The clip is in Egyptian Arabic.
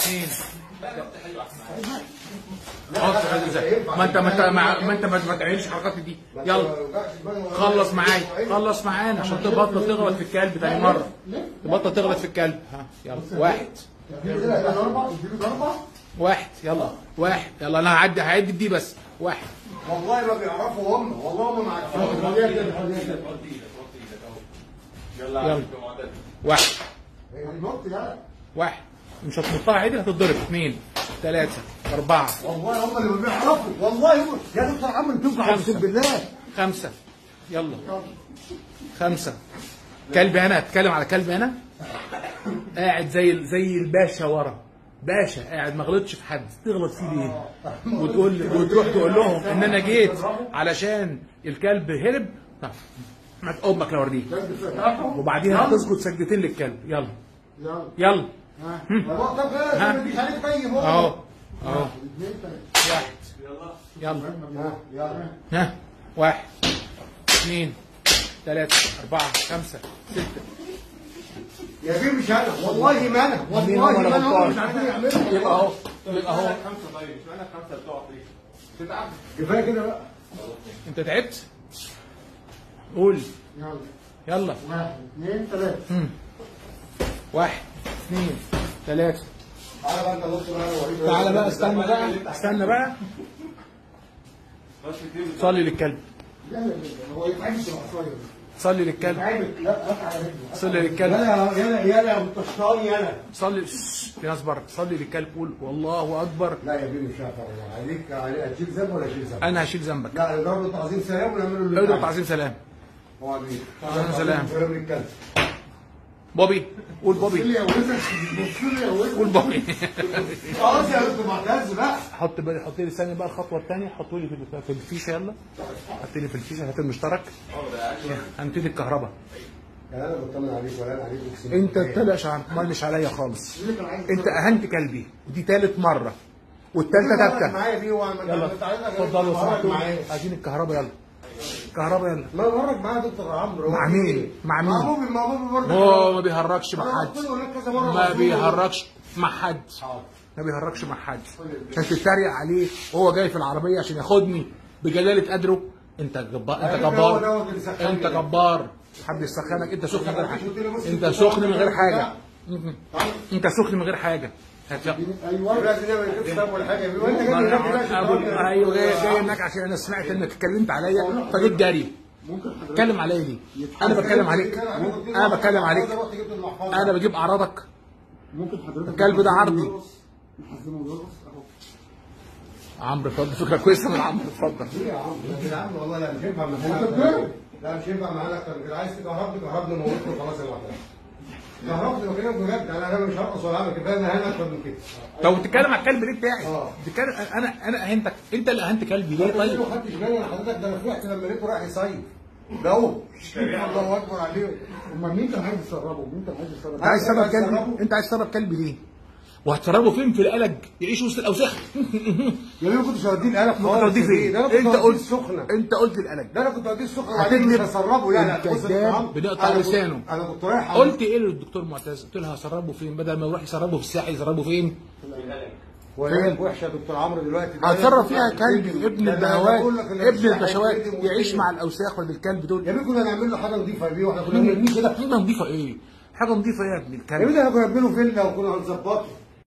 اثنين حط حاجة ازاي ما انت ما انت ما ما انت ما تعملش الحركات دي يلا خلص معايا خلص معانا عشان تبطل تغلط في الكلب تاني مره تبطل تغلط في الكلب ها يلا واحد واحد يلا واحد يلا انا هعدي هعدي بدي بس واحد والله ما بيعرفوا هم والله هم ما عارفين يلا واحد واحد مش هتنطها عدل هتتضرب اثنين ثلاثة أربعة والله هم اللي ما بيعرفوا والله هم يا دكتور عمرو تنفع خمسة. اقسم بالله خمسة يلا خمسة كلب هنا اتكلم على كلب هنا قاعد زي زي الباشا ورا باشا قاعد ما غلطش في حد تغلط فيه ليه وتقول وتروح تقول لهم ان انا جيت علشان الكلب هرب طب ما امك لو اوريك وبعديها تسجد سجدتين للكلب يلا يلا طب طب ها. ما فيش عليك طيب اهو اهو واحد يلا ها يلا ها واحد اثنين ثلاثة أربعة خمسة ستة يا بيه مش انا والله ما انا مين والله هو ما اللي انا غلطان؟ هم مش عارفين يعملوا يبقى اهو يبقى اهو خمسة طيب اشمعنى الخمسة بتوع فيه؟ كفايه كده بقى انت تعبت قول يلا يلا واحد اثنين ثلاثه مم. واحد اثنين ثلاثة تعالى بقى انت بص بقى أنا أوريك. تعالى بقى استنى بقى استنى بقى بس كتير صلي للكلب لا لا لا هو يتعبك شويه صلي للكلب يتعبك لا قطع على رجله صلي للكلب يلا يلا يلا يا متشطاني يلا صلي شش، في ناس بره صلي للكلب قول والله اكبر لا يا بيه مش هينفع والله. عليك عليك هتشيل ذنب ولا اشيل ذنب انا هشيل ذنبك لا نضرب له تعظيم سلام ونعمل له اللي ادعو بتاعه. تعظيم سلام هو عبيد تعظيم سلام. سلام للكلب بوبي قول بص بوبي لي يا ولد بص لي يا ولد قول بوبي خلاص يا ولد معتز بقى حط بالي حط لي ثانيه بقى الخطوه الثانيه حطوا لي في في الفيشه يلا حط لي في الفيشه هات المشترك هنبتدي الكهرباء يعني انا بطمن عليك ولا انا عليك اقسم انت بالله. تلقش عن مالش عليا خالص انت اهنت كلبي ودي ثالث مره والثالثه مرة ثابته معايا دي وعمل يلا اتفضلوا مرة سمعتوا معايا عايزين الكهرباء يلا الكهرباء يلا ما مرة معايا دكتور عمرو مع مين؟ مع مين؟ مع بوبي مع بوبي برضه هو ما بيهرجش مع أنا حد قلت له هناك كذا مرة ما قلت له- بيهرجش مع حد حاضر. ما بيهرجش مع حد عشان تتريق عليه وهو جاي في العربيه عشان ياخدني بجلاله قدره انت جبار انت أيوة، هو جبار دوت اللي سخنني انت ده. جبار حد يسخنك انت سخن من غير حاجه انت سخن من غير حاجه انت سخن من غير حاجه هات يلا. ايوه لازم نعمل كده كتاب ولا حاجه يا بيه. وانت جاي ما هناك أنا- دلوقتي أقول- تقول- ايوه جاي جاي هناك عشان انا سمعت انك اتكلمت عليا فجيت جري اتكلم عليا ليه؟ انا بتكلم عليك انا بتكلم عليك رحت جبت المحفظة. انا بجيب اعراضك ممكن حضرتك الكلب ده عرضي. نحزمه ويرقص اهو عمرو اتفضل فكره كويسه من عمرو اتفضل ليه يا عم يا عم والله لا مش ينفع معانا لا مش ينفع معانا اكتر من كده عايز تكهربني كهربني موتني خلاص يا واحد كهربني بكلمك بجد انا انا مش هرقص ولا اعمل كده انا هنا اكتر من كده طب بتتكلم على الكلب ليه بتاعي؟ اه. بتتكلم انا انا اهنتك انت اللي اهنت كلبي ليه طيب طيب؟ ما خدتش بالي انا حضرتك ده انا فرحت لما لقيته رايح يصيف ده هو الله اكبر عليه امال مين كان عايز يسربه مين كان عايز يسربه انت عايز تسرب كلبي انت عايز تسرب كلبي ليه؟ وهتسربه فين في القلق يعيش وسط الاوساخ يا بيه ما كنتش هوديه القلق ممكن خالص توديه فين؟ ده انا كنت انت هوديه قلت السخنه انت قلت القلق ده انا كنت هوديه السخنه وبعدين مش هتكذب هسربه لا لا انت بص يا كذاب دكتور عمرو، بنقطع أنا كنت- لسانه. انا كنت رايح قلت ايه للدكتور معتز؟ قلت له هسربه فين؟ بدل ما يروح يسربه في الساحل يسربه فين؟ وهي وحشه يا دكتور عمرو دلوقتي ده هتصرف فيها ده كلبي ابن ده أنا البهوات بقول لك اللي ابن مش البشوات هيتكلم يعيش ويتكلم. مع الاوساخ ولا الكلب دول يا بيه كنا نعمل له حاجه نظيفه يا بيه واحنا كنا بنرميه كده حاجه نظيفه ايه؟ حاجه نظيفه ايه يا ابن يا الكلب؟ بيه ده احنا كنا بنعمله فيلا وكنا هنظبطه